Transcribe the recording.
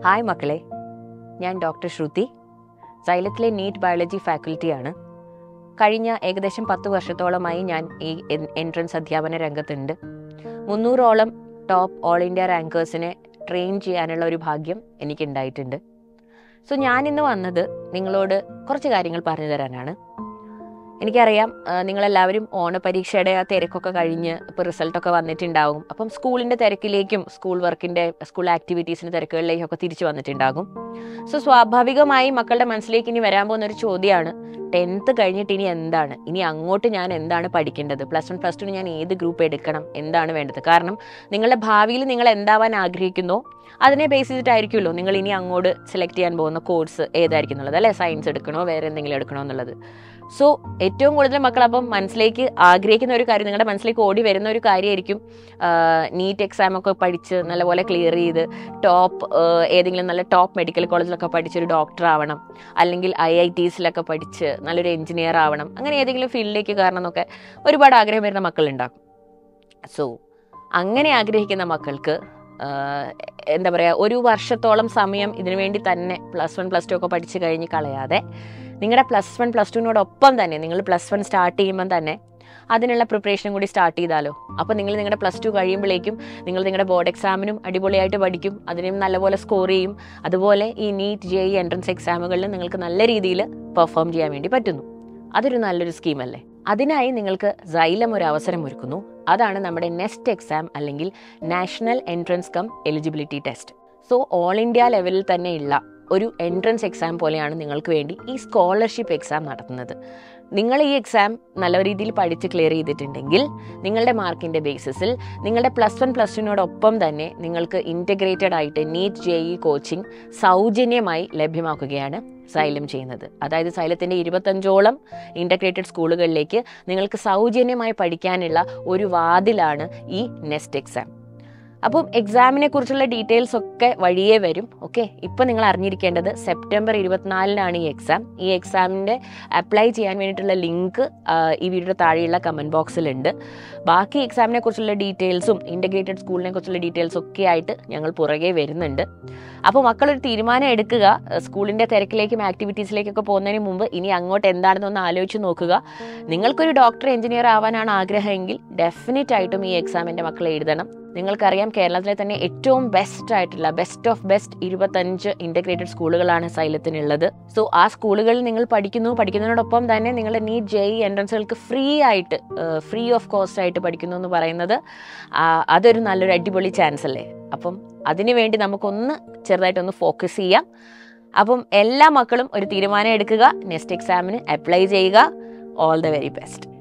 hi മക്കളെ ഞാൻ doctor Shruthi സൈലത്തിലെ നീറ്റ് ബയോളജി ഫാക്കൽറ്റിയാണ് കഴിഞ്ഞ ഏകദേശം പത്ത് വർഷത്തോളമായി ഞാൻ ഈ എൻട്രൻസ് അധ്യാപന രംഗത്തുണ്ട് മുന്നൂറോളം ടോപ്പ് ഓൾ ഇന്ത്യ റാങ്കേഴ്സിനെ ട്രെയിൻ ചെയ്യാനുള്ള ഒരു ഭാഗ്യം എനിക്കുണ്ടായിട്ടുണ്ട് സോ ഞാനിന്ന് വന്നത് നിങ്ങളോട് കുറച്ച് കാര്യങ്ങൾ പറഞ്ഞു തരാനാണ് എനിക്കറിയാം ആ, നിങ്ങളെല്ലാവരും ഓണപരീക്ഷയുടെ ആ തിരക്കൊക്കെ കഴിഞ്ഞ് ഇപ്പോൾ റിസൾട്ടൊക്കെ വന്നിട്ടുണ്ടാവും അപ്പം സ്കൂളിൻ്റെ തിരക്കിലേക്കും സ്കൂൾ വർക്കിൻ്റെ സ്കൂൾ ആക്ടിവിറ്റീസിൻ്റെ തിരക്കുകളിലേക്കൊക്കെ തിരിച്ചു വന്നിട്ടുണ്ടാകും സോ സ്വാഭാവികമായി മക്കളുടെ മനസ്സിലേക്ക് ഇനി വരാൻ പോകുന്ന ഒരു ചോദ്യമാണ് ടെൻത്ത് കഴിഞ്ഞിട്ട് ഇനി എന്താണ് ഇനി അങ്ങോട്ട് ഞാൻ എന്താണ് പഠിക്കേണ്ടത് പ്ലസ് വൺ പ്ലസ് ടുന് ഞാൻ ഏത് ഗ്രൂപ്പ് എടുക്കണം എന്താണ് വേണ്ടത് കാരണം നിങ്ങളുടെ ഭാവിയിൽ നിങ്ങൾ എന്താവാൻ ആഗ്രഹിക്കുന്നോ അതിനെ ബേസ് ചെയ്തിട്ടായിരിക്കുമല്ലോ നിങ്ങൾ ഇനി അങ്ങോട്ട് സെലക്ട് ചെയ്യാൻ പോകുന്ന കോഴ്സ് ഏതായിരിക്കും എന്നുള്ളത് അല്ലെ സയൻസ് എടുക്കണോ വേറെ എന്തെങ്കിലും എടുക്കണോ എന്നുള്ളത് സോ ഏറ്റവും കൂടുതൽ മക്കൾ അപ്പം മനസ്സിലേക്ക് ആഗ്രഹിക്കുന്ന ഒരു കാര്യം നിങ്ങളുടെ മനസ്സിലേക്ക് ഓടി വരുന്ന ഒരു കാര്യമായിരിക്കും നീറ്റ് എക്സാം ഒക്കെ പഠിച്ച് നല്ലപോലെ ക്ലിയർ ചെയ്ത് ടോപ്പ് ഏതെങ്കിലും നല്ല ടോപ്പ് മെഡിക്കൽ കോളേജിലൊക്കെ പഠിച്ചൊരു ഡോക്ടർ ആവണം അല്ലെങ്കിൽ ഐ ഐ ടീസിലൊക്കെ പഠിച്ച് നല്ലൊരു എഞ്ചിനീയർ ആവണം അങ്ങനെ ഏതെങ്കിലും ഫീൽഡിലേക്ക് കാരണം എന്നൊക്കെ ഒരുപാട് ആഗ്രഹം വരുന്ന മക്കളുണ്ടാകും സോ അങ്ങനെ ആഗ്രഹിക്കുന്ന മക്കൾക്ക് ആഹ്, എന്താ പറയുക ഒരു വർഷത്തോളം സമയം ഇതിനു വേണ്ടി തന്നെ പ്ലസ് വൺ പ്ലസ് ടു ഒക്കെ പഠിച്ച് കഴിഞ്ഞ് കളയാതെ നിങ്ങളുടെ പ്ലസ് വൺ പ്ലസ് ടുവിനോടൊപ്പം തന്നെ നിങ്ങൾ പ്ലസ് വൺ സ്റ്റാർട്ട് ചെയ്യുമ്പം തന്നെ അതിനുള്ള പ്രിപ്പറേഷനും കൂടി സ്റ്റാർട്ട് ചെയ്താലോ അപ്പോൾ നിങ്ങൾ നിങ്ങളുടെ പ്ലസ് ടു കഴിയുമ്പോഴേക്കും നിങ്ങൾ നിങ്ങളുടെ ബോർഡ് എക്സാമിനും അടിപൊളിയായിട്ട് പഠിക്കും അതിനും നല്ലപോലെ സ്കോർ ചെയ്യും അതുപോലെ ഈ നീറ്റ് ജെ ഇ എൻട്രൻസ് എക്സാമുകളിൽ നിങ്ങൾക്ക് നല്ല രീതിയിൽ പെർഫോം ചെയ്യാൻ വേണ്ടി പറ്റുന്നു അതൊരു നല്ലൊരു സ്കീമല്ലേ അതിനായി നിങ്ങൾക്ക് സൈലം ഒരു അവസരം ഒരുക്കുന്നു അതാണ് നമ്മുടെ നെക്സ്റ്റ് എക്സാം അല്ലെങ്കിൽ national entrance cum eligibility test so all India ലെവലിൽ തന്നെയുള്ള ഒരു എൻട്രൻസ് എക്സാം പോലെയാണ് നിങ്ങൾക്ക് വേണ്ടി ഈ സ്കോളർഷിപ്പ് എക്സാം നടത്തുന്നത് നിങ്ങൾ ഈ എക്സാം നല്ല രീതിയിൽ പഠിച്ച് ക്ലിയർ ചെയ്തിട്ടുണ്ടെങ്കിൽ നിങ്ങളുടെ മാർക്കിൻ്റെ ബേസിസിൽ നിങ്ങളുടെ പ്ലസ് വൺ പ്ലസ് ടുവിനോടൊപ്പം തന്നെ നിങ്ങൾക്ക് ഇൻറ്റഗ്രേറ്റഡ് ആയിട്ട് നീറ്റ് ജെ ഇ കോച്ചിങ് സൗജന്യമായി ലഭ്യമാക്കുകയാണ് സൈലം ചെയ്യുന്നത് അതായത് സൈലത്തിൻ്റെ ഇരുപത്തഞ്ചോളം ഇൻറ്റഗ്രേറ്റഡ് സ്കൂളുകളിലേക്ക് നിങ്ങൾക്ക് സൗജന്യമായി പഠിക്കാനുള്ള ഒരു വാതിലാണ് ഈ നെക്സ്റ്റ് എക്സാം അപ്പം എക്സാമിനെ കുറിച്ചുള്ള ഡീറ്റെയിൽസ് ഒക്കെ വഴിയേ വരും ഓക്കെ ഇപ്പം നിങ്ങൾ അറിഞ്ഞിരിക്കേണ്ടത് സെപ്റ്റംബർ ഇരുപത്തിനാലിനാണ് ഈ എക്സാം ഈ എക്സാമിൻ്റെ അപ്ലൈ ചെയ്യാൻ വേണ്ടിയിട്ടുള്ള ലിങ്ക് ഈ വീഡിയോയുടെ താഴെയുള്ള കമൻറ്റ് ബോക്സിലുണ്ട് ബാക്കി എക്സാമിനെ കുറിച്ചുള്ള ഡീറ്റെയിൽസും ഇൻറ്റഗ്രേറ്റഡ് സ്കൂളിനെ കുറിച്ചുള്ള ഡീറ്റെയിൽസ് ഒക്കെ ആയിട്ട് ഞങ്ങൾ പുറകെ വരുന്നുണ്ട് അപ്പോൾ മക്കളൊരു തീരുമാനം എടുക്കുക സ്കൂളിൻ്റെ തിരക്കിലേക്കും ആക്ടിവിറ്റീസിലേക്കൊക്കെ പോകുന്നതിന് മുമ്പ് ഇനി അങ്ങോട്ട് എന്താണെന്നൊന്ന് ആലോചിച്ച് നോക്കുക നിങ്ങൾക്കൊരു ഡോക്ടർ എഞ്ചിനീയർ ആവാനാണ് ആഗ്രഹമെങ്കിൽ ഡെഫിനറ്റ് ആയിട്ടും ഈ എക്സാം എൻ്റെ മക്കൾ എഴുതണം നിങ്ങൾക്കറിയാം കേരളത്തിലെ തന്നെ ഏറ്റവും ബെസ്റ്റ് ആയിട്ടുള്ള ബെസ്റ്റ് ഓഫ് ബെസ്റ്റ് ഇരുപത്തഞ്ച് ഇൻറ്റഗ്രേറ്റഡ് സ്കൂളുകളാണ് സൈലത്തിനുള്ളത് സോ ആ സ്കൂളുകളിൽ നിങ്ങൾ പഠിക്കുന്നു പഠിക്കുന്നതിനോടൊപ്പം തന്നെ നിങ്ങളുടെ നീറ്റ് ജെ ഇ എൻട്രൻസുകൾക്ക് ഫ്രീ ആയിട്ട് ഫ്രീ ഓഫ് കോസ്റ്റ് ആയിട്ട് പഠിക്കുന്നു എന്ന് പറയുന്നത് ആ, അതൊരു നല്ലൊരു അടിപൊളി ചാൻസ് അല്ലേ അപ്പം അതിനു വേണ്ടി നമുക്കൊന്ന് ചെറുതായിട്ടൊന്ന് ഫോക്കസ് ചെയ്യാം അപ്പം എല്ലാ മക്കളും ഒരു തീരുമാനം എടുക്കുക നെക്സ്റ്റ് എക്സാമിന് അപ്ലൈ ചെയ്യുക ഓൾ ദ വെരി ബെസ്റ്റ്